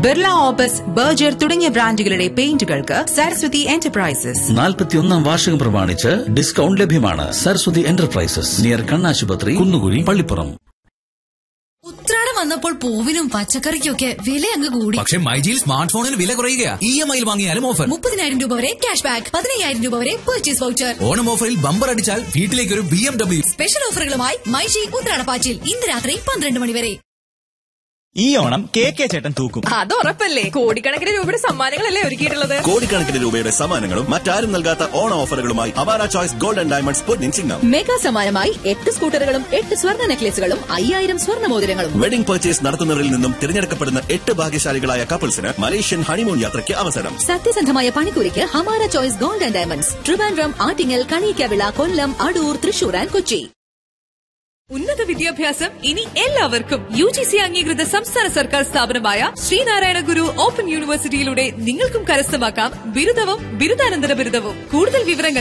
Birla opus Berger തുടങ്ങിയ ബ്രാൻഡുകളുടെ പെയിന്റുകൾക്ക് Saraswati enterprises നാൽപ്പത്തിയൊന്നാം വാർഷികം പ്രമാണിച്ച് ഡിസ്കൗണ്ട് ലഭ്യമാണ് സരസ്വതി എന്റർപ്രൈസസ് നിയർ കണ്ണാശുപത്രി കുന്നുകുഴി പള്ളിപ്പുറം ഉത്രാടം വന്നപ്പോൾ പൂവിനും പച്ചക്കറിക്കും ഒക്കെ വില അങ്ങ് കൂടി പക്ഷെ മൈജിയിൽ സ്മാർട്ട് ഫോണിന് വില കുറയുകയാ ഇ എം ഐയിൽ വാങ്ങിയാലും ഓഫർ മുപ്പതിനായിരം രൂപ വരെ ക്യാഷ് ബാക്ക് പതിനയ്യായിരം രൂപ വരെ പർച്ചേസ് വൗച്ചർ ഓണം ഓഫറിൽ ബമ്പർ അടിച്ചാൽ വീട്ടിലേക്ക് ഒരു ബി എം ഡബ്ല്യു സ്പെഷ്യൽ ഓഫറുകളുമായി മൈജി ഉത്രാടപ്പാച്ചിൽ ഇന്ന് രാത്രി പന്ത്രണ്ട് മണി വരെ ഈ ഓണം കെ കെ ചേട്ടൻ തൂക്കും അത് ഉറപ്പല്ലേ കോടിക്കണക്കിന് രൂപയുടെ സമ്മാനങ്ങളല്ലേ ഒരുക്കിയിട്ടുള്ളത് കോടിക്കണക്കിന് രൂപയുടെ സമ്മാനങ്ങളും മറ്റാരും നൽകാത്ത ഓണ ഓഫറുകളുമായി അവാര ചോയ്സ് ഗോൾഡ് ആൻഡ് ഡയമണ്ട്സ് പൊന്നിൻ ചിഹ്നം മെഗാ സമ്മാനമായി എട്ട് സ്കൂട്ടറുകളും എട്ട് സ്വർണ്ണ നെക്ലേസുകളും അയ്യായിരം സ്വർണ്ണ മോതിരങ്ങളും വെഡിംഗ് പർച്ചേസ് നടത്തുന്നവരിൽ നിന്നും തിരഞ്ഞെടുക്കപ്പെടുന്ന എട്ട് ഭാഗ്യശാലികളായ കപ്പിൾസിന് മലേഷ്യൻ ഹണിമൂൺ യാത്രയ്ക്ക് അവസരം സത്യസന്ധമായ പണിക്കൂലിക്ക് Hamara choice gold and diamonds Trivandrum Attingal Kaniyikkavila Kollam Adoor Thrissur and Kochi ഉന്നത വിദ്യാഭ്യാസം ഇനി എല്ലാവർക്കും യു ജി സി അംഗീകൃത സംസ്ഥാന സർക്കാർ സ്ഥാപനമായ ശ്രീനാരായണ ഗുരു ഓപ്പൺ യൂണിവേഴ്സിറ്റിയിലൂടെ നിങ്ങൾക്കും കരസ്ഥമാക്കാം ബിരുദവും ബിരുദാനന്തര ബിരുദവും കൂടുതൽ വിവരങ്ങൾ